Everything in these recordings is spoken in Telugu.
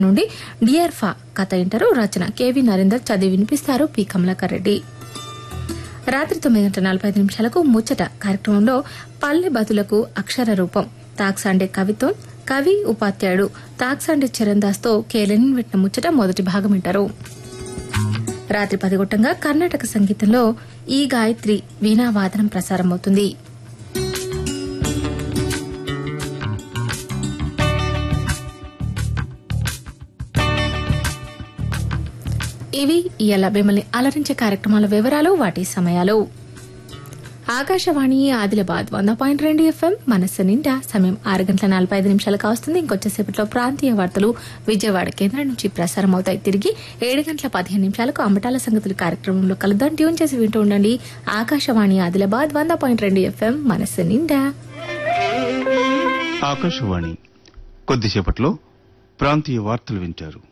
నుండి డిఆర్ఫా కథ ఇంటారు రచన కేవి నరేందర్ చదివి వినిపిస్తారు పి కమలాకర్ రెడ్డి రాత్రి తొమ్మిది గంటల నలభై ఐదు నిమిషాలకు ముచ్చట కార్యక్రమంలో పల్లె బతులకు అక్షర రూపం తాక్సాండే కవిత్వం కవి ఉపాధ్యాయుడు తాక్సాండే చరణ్దాస్తో కేలెన్ పెట్టిన ముచ్చట మొదటి భాగం వింటారు రాత్రి పది గొట్టంగా కర్ణాటక సంగీతంలో ఈ గాయత్రి వీణా వాదనం ప్రసారమవుతుంది ఇవి ఇవాళ మిమ్మల్ని అలరించే కార్యక్రమాల వివరాలు వాటి సమయాలు ఆకాశవాణి ఆదిలాబాద్ వంద పాయింట్ రెండు ఎఫ్ఎం మనస్సు నిండా సమయం ఆరు గంటల నలభై ఐదు నిమిషాలకు వస్తుంది ఇంకొచ్చేసేపట్లో ప్రాంతీయ వార్తలు విజయవాడ కేంద్రం నుంచి ప్రసారం అవుతాయి తిరిగి ఏడు గంటల పదిహేను నిమిషాలకు అంబటాల సంగతులు కార్యక్రమంలో కలుద్దాం ట్యూన్ చేసి వింటూ ఉండండి ఆకాశవాణి ఆదిలాబాద్ వంద పాయింట్ రెండు ఎఫ్ఎం మనస్సు నిండా ఆకాశవాణి కొద్దిసేపట్లో ప్రాంతీయ వార్తలు వింటారు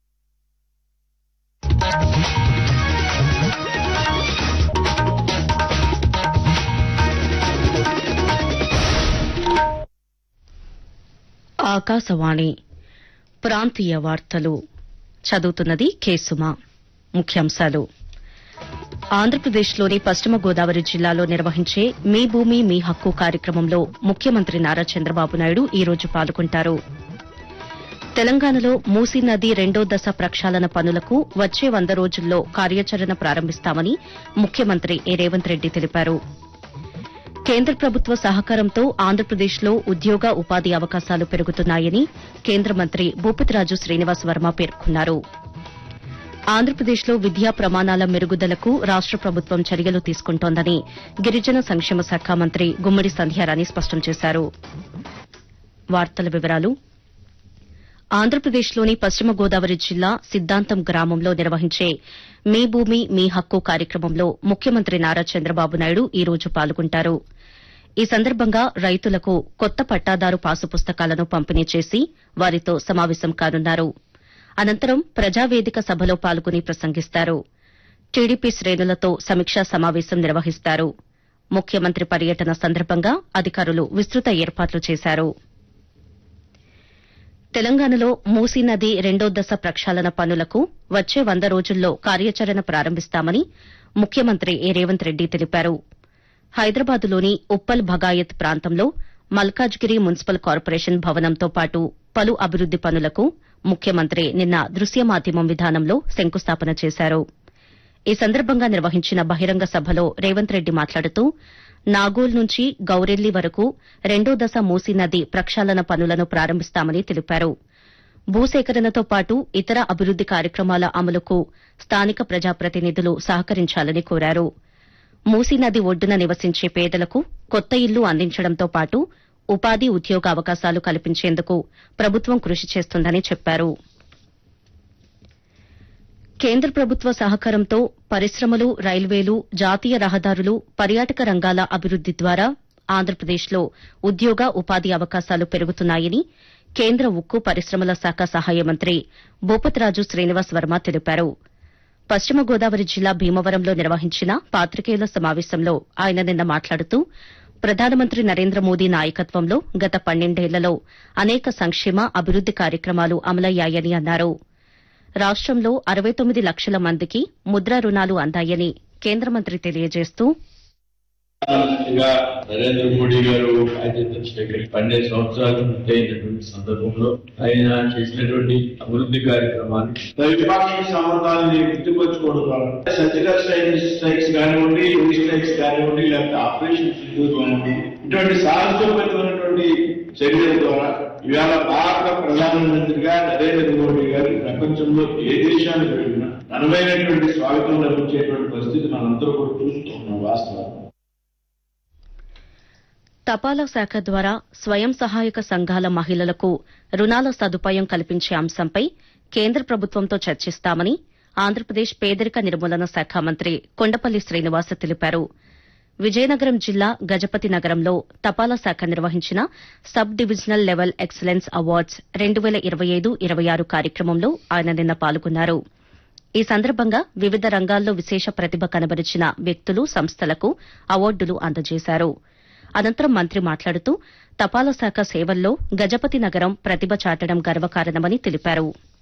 ఆకాశవాణి ప్రాంతీయ వార్తలు చదువుతున్నది కేసుమా ముఖ్యాంశాలు ఆంధ్రప్రదేశ్లోని పశ్చిమ గోదావరి జిల్లాలో నిర్వహించే మీ భూమి మీ హక్కు కార్యక్రమంలో ముఖ్యమంత్రి నారా చంద్రబాబు నాయుడు ఈ రోజు పాల్గొంటారు తెలంగాణలో మూసీ నది రెండో దశ ప్రక్షాళన పనులకు వచ్చే వంద రోజుల్లో కార్యాచరణ ప్రారంభిస్తామని ముఖ్యమంత్రి ఏ రేవంత్ రెడ్డి తెలిపారు కేంద్ర ప్రభుత్వ సహకారంతో ఆంధ్రప్రదేశ్లో ఉద్యోగ ఉపాధి అవకాశాలు పెరుగుతున్నాయని కేంద్ర మంత్రి భూపతిరాజు శ్రీనివాస్ వర్మ పేర్కొన్నారు ఆంధ్రప్రదేశ్లో విద్యా ప్రమాణాల మెరుగుదలకు రాష్ట ప్రభుత్వం చర్యలు తీసుకుంటోందని గిరిజన సంక్షేమ శాఖ మంత్రి గుమ్మడి సంధ్యారాణి స్పష్టం చేశారు వార్తల వివరాలు ఆంధ్రప్రదేశ్లోని పశ్చిమ గోదావరి జిల్లా సిద్దాంతం గ్రామంలో నిర్వహించే మీ భూమి మీ హక్కు కార్యక్రమంలో ముఖ్యమంత్రి నారా చంద్రబాబు నాయుడు ఈ రోజు పాల్గొంటారు ఈ సందర్భంగా రైతులకు కొత్త పట్టాదారు పాసు పుస్తకాలను పంపిణీ చేసి వారితో సమావేశం కానున్నారు అనంతరం ప్రజావేదిక సభలో పాల్గొని ప్రసంగిస్తారు టీడీపీ శ్రేణులతో సమీక్షా సమావేశం నిర్వహిస్తారు ముఖ్యమంత్రి పర్యటన సందర్భంగా అధికారులు విస్తృత ఏర్పాట్లు చేశారు తెలంగాణలో మూసీ నది రెండో దశ ప్రక్షాళన పనులకు వచ్చే వంద రోజుల్లో కార్యాచరణ ప్రారంభిస్తామని ముఖ్యమంత్రి ఏ రేవంత్ రెడ్డి తెలిపారు హైదరాబాద్లోని ఉప్పల్ భగాయత్ ప్రాంతంలో మల్కాజ్గిరి మున్సిపల్ కార్పొరేషన్ భవనంతో పాటు పలు అభివృద్ది పనులకు ముఖ్యమంత్రి నిన్న దృశ్య మాధ్యమం విధానంలో శంకుస్థాపన చేశారు ఈ సందర్భంగా నిర్వహించిన బహిరంగ సభలో రేవంత్ రెడ్డి మాట్లాడుతూ నాగోల్ నుంచి గౌరెల్లి వరకు రెండో దశ మూసీ నది ప్రక్షాళన పనులను ప్రారంభిస్తామని తెలిపారు భూసేకరణతో పాటు ఇతర అభివృద్ది కార్యక్రమాల అమలుకు స్థానిక ప్రజాప్రతినిధులు సహకరించాలని కోరారు మూసీ నది ఒడ్డున నివసించే పేదలకు కొత్త ఇల్లు అందించడంతో పాటు ఉపాధి ఉద్యోగ అవకాశాలు కల్పించేందుకు ప్రభుత్వం కృషి చేస్తుందని చెప్పారు కేంద్ర ప్రభుత్వ సహకారంతో పరిశ్రమలు రైల్వేలు జాతీయ రహదారులు పర్యాటక రంగాల అభివృద్ది ద్వారా ఆంధ్రప్రదేశ్లో ఉద్యోగ ఉపాధి అవకాశాలు పెరుగుతున్నాయని కేంద్ర ఉక్కు పరిశ్రమల శాఖ సహాయ మంత్రి భూపతిరాజు శ్రీనివాస్ వర్మ తెలిపారు పశ్చిమ గోదావరి జిల్లా భీమవరంలో నిర్వహించిన పాత్రికేయుల సమావేశంలో ఆయన నిన్న మాట్లాడుతూ ప్రధానమంత్రి నరేంద్ర మోదీ నాయకత్వంలో గత పన్నెండేళ్లలో అనేక సంక్షేమ అభివృద్ది కార్యక్రమాలు అమలయ్యాయని అన్నారు రాష్టంలో అరవై తొమ్మిది లక్షల మందికి ముద్రా రుణాలు అందాయని కేంద్ర మంత్రి తెలియజేస్తూ ప్రధానమంత్రిగా నరేంద్ర మోడీ గారు బాధ్యత స్వీకరించి పన్నెండు సంవత్సరాలు పూర్తయినటువంటి సందర్భంలో ఆయన చేసినటువంటి అభివృద్ధి కార్యక్రమాలు ద్వైపాక్షిక సంబంధాలని గుర్తుకొచ్చుకోవడం ద్వారా సర్జికల్ స్ట్రైక్స్ స్ట్రైక్స్ కానివ్వండి ఎయిర్ స్ట్రైక్స్ కానివ్వండి లేకపోతే ఆపరేషన్ సింధూర్ కానివ్వండి ఇటువంటి సాహసోపేతమైనటువంటి చర్యల ద్వారా ఇవాళ భారత ప్రధానమంత్రిగా నరేంద్ర మోడీ గారు ప్రపంచంలో ఏ దేశానికి వెళ్ళినా ఘనమైనటువంటి స్వాగతం లభించేటువంటి పరిస్థితి మనందరూ కూడా చూస్తూ ఉన్నాం వాస్తవం తపాలా శాఖ ద్వారా స్వయం సహాయక సంఘాల మహిళలకు రుణాల సదుపాయం కల్పించే అంశంపై కేంద్ర ప్రభుత్వంతో చర్చిస్తామని ఆంధ్రప్రదేశ్ పేదరిక నిర్మూలన శాఖ మంత్రి కొండపల్లి శ్రీనివాస్ తెలిపారు విజయనగరం జిల్లా గజపతి నగరంలో తపాలా శాఖ నిర్వహించిన sub divisional level excellence awards రెండు వేల ఇరవై ఐదు ఇరవై ఆరు కార్యక్రమంలో ఆయన నిన్న పాల్గొన్నారు ఈ సందర్భంగా వివిధ రంగాల్లో విశేష ప్రతిభ కనబరిచిన వ్యక్తులు సంస్థలకు అవార్డులు అందజేశారు అనంతరం మంత్రి మాట్లాడుతూ తపాలా శాఖ సేవల్లో గజపతి నగరం ప్రతిభ చాటడం గర్వకారణమని తెలిపారు